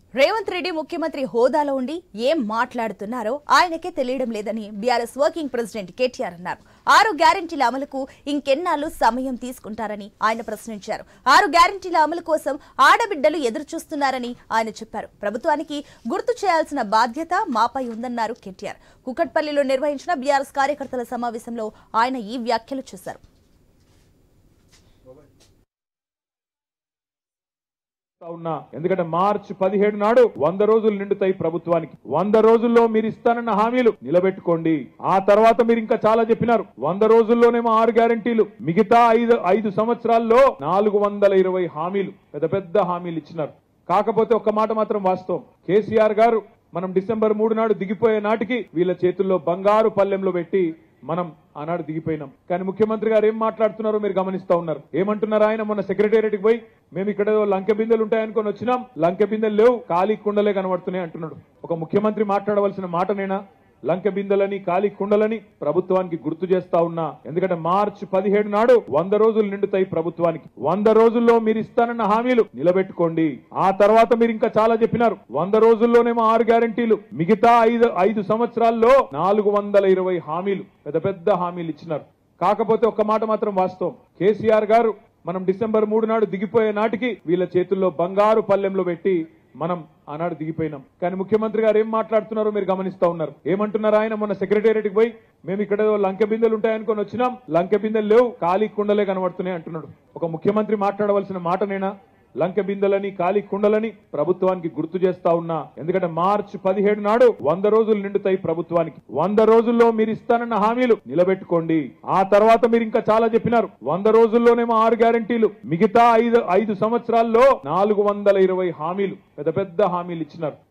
రేవంత్ రెడ్డి ముఖ్యమంత్రి హోదాలో ఉండి ఏం మాట్లాడుతున్నారో ఆయనకే తెలియడం లేదని బీఆర్ఎస్ వర్కింగ్ ప్రెసిడెంట్ కేటీఆర్ అన్నారు ఆరు గ్యారంటీల అమలుకు ఇంకెన్నాళ్ళు సమయం తీసుకుంటారని ఆయన ప్రశ్నించారు ఆరు గ్యారంటీల అమలు కోసం ఆడబిడ్డలు ఎదురు చూస్తున్నారని ఆయన చెప్పారు ప్రభుత్వానికి గుర్తు చేయాల్సిన బాధ్యత మాపై ఉందన్నారు కేటీఆర్ కుకట్పల్లిలో నిర్వహించిన బీఆర్ఎస్ కార్యకర్తల సమావేశంలో ఆయన ఈ వ్యాఖ్యలు చేశారు ఉన్నా ఎందుకంటే మార్చి పదిహేడు నాడు వంద రోజులు నిండుతాయి ప్రభుత్వానికి వంద రోజుల్లో మీరు ఇస్తానన్న హామీలు నిలబెట్టుకోండి ఆ తర్వాత మీరు ఇంకా చాలా చెప్పినారు వంద రోజుల్లోనేమో ఆరు గ్యారంటీలు మిగతా ఐదు ఐదు సంవత్సరాల్లో నాలుగు వందల ఇరవై హామీలు పెద్ద పెద్ద హామీలు ఇచ్చినారు కాకపోతే ఒక్క మాట మాత్రం వాస్తవం కేసీఆర్ గారు మనం డిసెంబర్ మూడు నాడు దిగిపోయే నాటికి వీళ్ళ చేతుల్లో బంగారు పల్లెంలో పెట్టి మనం ఆనాడు దిగిపోయినాం కానీ ముఖ్యమంత్రి గారు ఏం మాట్లాడుతున్నారో మీరు గమనిస్తా ఉన్నారు ఏమంటున్నారు ఆయన మొన్న సెక్రటేరియట్కి పోయి మేము ఇక్కడ ఏదో లంకె బిందెలు ఉంటాయనుకొని వచ్చినాం లంకె బిందెలు లేవు ఖాళీ కుండలే కనబడుతున్నాయి అంటున్నాడు ఒక ముఖ్యమంత్రి మాట్లాడవలసిన మాటనేనా లంకె బిందెలని ఖాళీ కుండలని ప్రభుత్వానికి గుర్తు చేస్తా ఉన్నా ఎందుకంటే మార్చి పదిహేడు నాడు వంద రోజులు నిండుతాయి ప్రభుత్వానికి వంద రోజుల్లో మీరు ఇస్తానన్న హామీలు నిలబెట్టుకోండి ఆ తర్వాత మీరు ఇంకా చాలా చెప్పినారు వంద రోజుల్లోనేమో ఆరు గ్యారంటీలు మిగతా ఐదు ఐదు సంవత్సరాల్లో నాలుగు వందల ఇరవై హామీలు పెద్ద పెద్ద హామీలు ఇచ్చినారు కాకపోతే ఒక్క మాట మాత్రం వాస్తవం కేసీఆర్ గారు మనం డిసెంబర్ మూడు నాడు దిగిపోయే నాటికి వీళ్ళ చేతుల్లో బంగారు పల్లెంలో పెట్టి మనం ఆనాడు దిగిపోయినాం కానీ ముఖ్యమంత్రి గారు ఏం మాట్లాడుతున్నారో మీరు గమనిస్తా ఉన్నారు ఏమంటున్నారు ఆయన మొన్న సెక్రటేరియట్కి పోయి మేము ఇక్కడ ఏదో లంకె బిందెలు ఉంటాయనుకొని వచ్చినాం లంకె బిందెలు లేవు ఖాళీ కుండలే కనబడుతున్నాయి అంటున్నాడు ఒక ముఖ్యమంత్రి మాట్లాడవలసిన మాటనేనా లంకె బిందెలని ఖాళీ కుండలని ప్రభుత్వానికి గుర్తు చేస్తా ఉన్నా ఎందుకంటే మార్చి పదిహేడు నాడు వంద రోజులు నిండుతాయి ప్రభుత్వానికి వంద రోజుల్లో మీరు ఇస్తానన్న హామీలు నిలబెట్టుకోండి ఆ తర్వాత మీరు ఇంకా చాలా చెప్పినారు వంద రోజుల్లోనేమో ఆరు గ్యారంటీలు మిగతా ఐదు ఐదు సంవత్సరాల్లో నాలుగు వందల ఇరవై హామీలు పెద్ద పెద్ద హామీలు ఇచ్చినారు